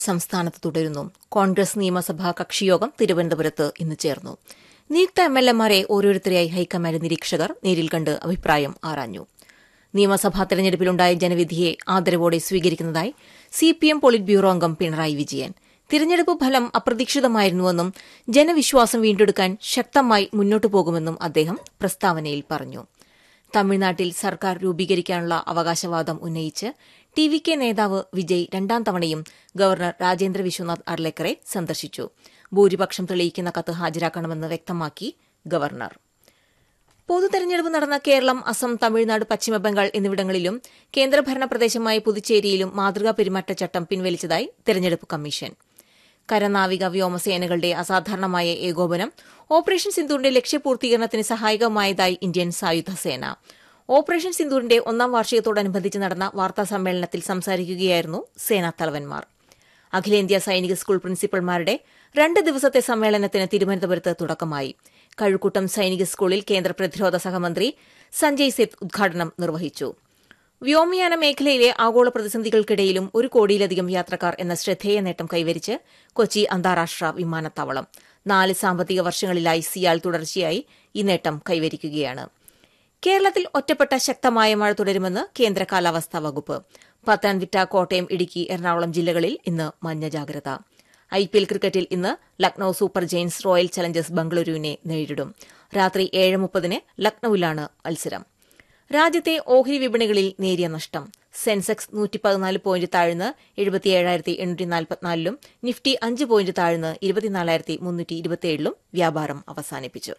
സംസ്ഥാനത്ത് തുടരുന്നു കോൺഗ്രസ് നിയമസഭാ കക്ഷിയോഗം തിരുവനന്തപുരത്ത് ഇന്ന് ചേർന്നു നിയുക്ത എം എൽ എമാരെ ഓരോരുത്തരെയായി ഹൈക്കമാൻഡ് നിരീക്ഷകർ നേരിൽ കണ്ട് അഭിപ്രായം ആരാഞ്ഞു നിയമസഭാ തെരഞ്ഞെടുപ്പിലുണ്ടായ ജനവിധിയെ ആദരവോടെ സ്വീകരിക്കുന്നതായി സിപിഎം പോളിറ്റ് ബ്യൂറോ അംഗം പിണറായി വിജയൻ തിരഞ്ഞെടുപ്പ് ഫലം അപ്രതീക്ഷിതമായിരുന്നുവെന്നും ജനവിശ്വാസം വീണ്ടെടുക്കാൻ ശക്തമായി മുന്നോട്ടു പോകുമെന്നും അദ്ദേഹം പ്രസ്താവനയിൽ പറഞ്ഞു തമിഴ്നാട്ടിൽ സർക്കാർ രൂപീകരിക്കാനുള്ള അവകാശവാദം ഉന്നയിച്ച് ടി വി കെ നേതാവ് വിജയ് രണ്ടാം തവണയും ഗവർണർ രാജേന്ദ്ര വിശ്വനാഥ് അർലേക്കറെ സന്ദർശിച്ചു ഭൂരിപക്ഷം തെളിയിക്കുന്ന കത്ത് ഹാജരാക്കണമെന്ന് വ്യക്തമാക്കി ഗവർണർ പൊതുതെരഞ്ഞെടുപ്പ് നടന്ന കേരളം അസം തമിഴ്നാട് പശ്ചിമബംഗാൾ എന്നിവിടങ്ങളിലും കേന്ദ്രഭരണ പ്രദേശമായ പുതുച്ചേരിയിലും മാതൃകാ പെരുമാറ്റച്ചട്ടം പിൻവലിച്ചതായി തെരഞ്ഞെടുപ്പ് കമ്മീഷൻ കരനാവിക വ്യോമസേനകളുടെ അസാധാരണമായ ഏകോപനം ഓപ്പറേഷൻ സിന്ദൂറിന്റെ ലക്ഷ്യപൂർത്തീകരണത്തിന് സഹായകമായതായി ഇന്ത്യൻ സായുധ സേന ഓപ്പറേഷൻ സിന്ദൂറിന്റെ ഒന്നാം വാർഷികത്തോടനുബന്ധിച്ച് നടന്ന വാർത്താ സമ്മേളനത്തിൽ സംസാരിക്കുകയായിരുന്നു സേനാ തലവന്മാർ അഖിലേന്ത്യാ സൈനിക സ്കൂൾ പ്രിൻസിപ്പൽമാരുടെ രണ്ട് ദിവസത്തെ സമ്മേളനത്തിന് തിരുവനന്തപുരത്ത് തുടക്കമായി കഴുക്കൂട്ടം സൈനിക സ്കൂളിൽ കേന്ദ്ര പ്രതിരോധ സഹമന്ത്രി സഞ്ജയ് സെത്ത് ഉദ്ഘാടനം നിർവഹിച്ചു വ്യോമയാന മേഖലയിലെ ആഗോള പ്രതിസന്ധികൾക്കിടയിലും ഒരു കോടിയിലധികം യാത്രക്കാർ എന്ന ശ്രദ്ധേയ നേട്ടം കൈവരിച്ച് കൊച്ചി അന്താരാഷ്ട്ര വിമാനത്താവളം നാല് സാമ്പത്തിക വർഷങ്ങളിലായി സിയാൽ തുടർച്ചയായി ഈ നേട്ടം കൈവരിക്കുകയാണ് കേരളത്തിൽ ഒറ്റപ്പെട്ട ശക്തമായ മഴ തുടരുമെന്ന് കേന്ദ്ര കാലാവസ്ഥാ വകുപ്പ് പത്തനംതിട്ട കോട്ടയം ഇടുക്കി എറണാകുളം ജില്ലകളിൽ ഇന്ന് മഞ്ഞ ജാഗ്രത ഐ പി എൽ ക്രിക്കറ്റിൽ ഇന്ന് Lucknow super giants royal challengers ബംഗളൂരുവിനെ നേരിടും രാത്രി ഏഴ് മുപ്പതിന് ലക്നൌവിലാണ് മത്സരം രാജ്യത്തെ ഓഹരി വിപണികളിൽ നേരിയ നഷ്ടം സെൻസെക്സ് നൂറ്റി പതിനാല് പോയിന്റ് താഴ്ന്ന് എഴുപത്തിയേഴായിരത്തി എണ്ണൂറ്റി നാൽപ്പത്തിനാലിലും നിഫ്റ്റി അഞ്ച് പോയിന്റ് താഴ്ന്ന് ഇരുപത്തിനാലായിരത്തി മുന്നൂറ്റി ഇരുപത്തിയേഴിലും വ്യാപാരം അവസാനിപ്പിച്ചു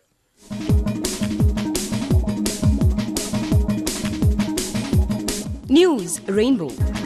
News Rainbow.